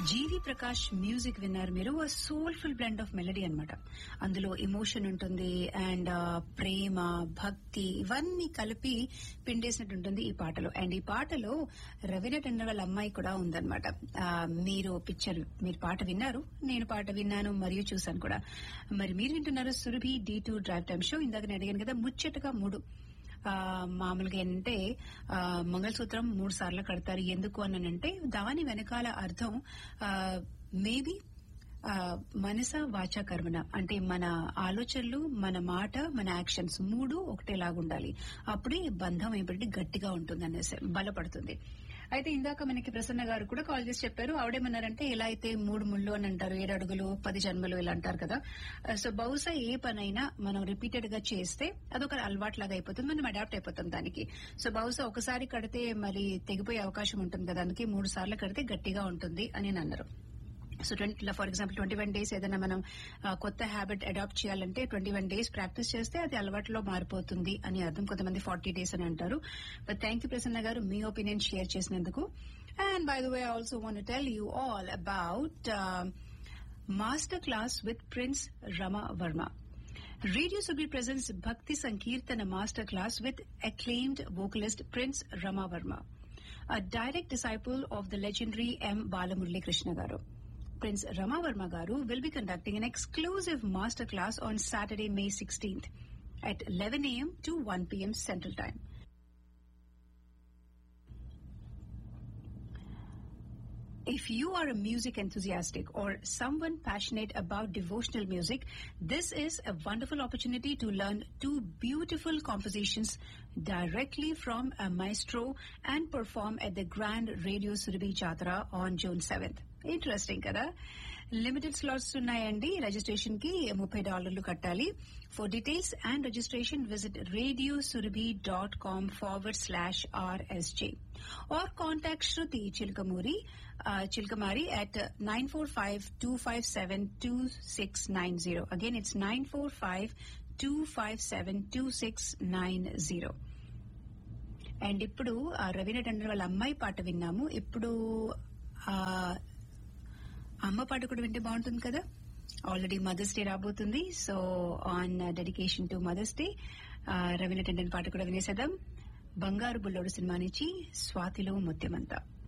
జీవి Prakash music విన్నారు మీరు soulful blend of melody అన్నమాట అందులో ఎమోషన్ ఉంటుంది అండ్ ప్రేమ భక్తి ఇవన్నీ కలిపి పిండేసినట్టు ఉంటుంది ఈ పాటలో అండ్ ఈ పాటలో రవీన టండన్ వాళ్ళ అమ్మాయి కూడా ఉందన్నమాట ఆ, మీరు పిక్చర్ మీరు పాట విన్నారు నేను పాట విన్నాను మరియు చూశాను కూడా మరి మీరు వింటున్నారు Surabhi D two drive time show ఇందాక నేను అడిగాను కదా ముచ్చటగా మూడు ఆ, మామూలుగా ఏంటంటే ఆ, మంగళసూత్రం మూడు సార్లు కడతారు ఎందుకు అని అంటే దాని వెనకాల అర్థం మేబీ మనస వాచ కర్మణ అంటే మన ఆలోచనలు మన మాట మన యాక్షన్స్ మూడు ఒకటేలాగా ఉండాలి అప్పుడే బంధం ఏమిటి గట్టిగా ఉంటుంది అనేసి బలపడుతుంది అయితే ఇందాక మనకి ప్రసన్న గారు కూడా కాల్ చేసి చెప్పారు ఆవిడేమన్నారంటే ఎలా అయితే మూడు ముళ్ళు అని అంటారు ఏడు అడుగులు పది జన్మలు ఇలా అంటారు కదా సో బహుశా ఏ పనైనా మనం రిపీటెడ్ గా చేస్తే అదొక అలవాట్లాగా అయిపోతుంది మనం అడాప్ట్ అయిపోతాం దానికి సో బహుశా ఒకసారి కడితే మరి తెగిపోయే అవకాశం ఉంటుంది కదా అందుకే మూడు సార్లు కడితే గట్టిగా ఉంటుంది అని అన్నారు so twenty for example twenty one days ఏదైనా మనం ఆ, కొత్త హ్యాబిట్ అడాప్ట్ చేయాలంటే ట్వంటీ వన్ డేస్ ప్రాక్టీస్ చేస్తే అది అలవాటులో మారిపోతుంది అని అర్థం కొంతమంది ఫార్టీ డేస్ అని అంటారు but thank you Prasanna garu మీ ఒపీనియన్ షేర్ చేసినందుకు and by the way also want tell you all about master class with prince Rama Varma Radio Subi presents Bhakti Sankirtana Master Class with acclaimed vocalist Prince Rama Verma, a direct disciple of the legendary M. Balamurli Krishna Garu. Prince Rama Verma Garu will be conducting an exclusive master class on Saturday, May 16th at 11 a.m. to 1 p.m. Central Time. If you are a music enthusiastic or someone passionate about devotional music, this is a wonderful opportunity to learn two beautiful compositions directly from a maestro and perform at the Grand Radio Surabhi Jatra on June 7th. Interesting కదా limited slots ఉన్నాయండి registration కి ముప్పై డాలర్లు కట్టాలి for details and registration visit radio Surabhi dot com forward slash RSJ or contact Shruti Chilkamuri Chilkamari at nine four five two five seven two six nine zero again it's nine four five two five seven two six nine zero and ఇప్పుడు ఆ రవీన టండన్ వాళ్ళ అమ్మాయి పాట విన్నాము ఇప్పుడు ఆ అమ్మ పాట కూడా వింటే బాగుంటుంది కదా ఆల్రెడీ మదర్స్ డే రాబోతుంది so on dedication to mother's day Raveena Tandon పాట కూడా వినేసేద్దాం బంగారు బుల్లోడు సినిమా నుంచి స్వాతిలో ముత్యమంతా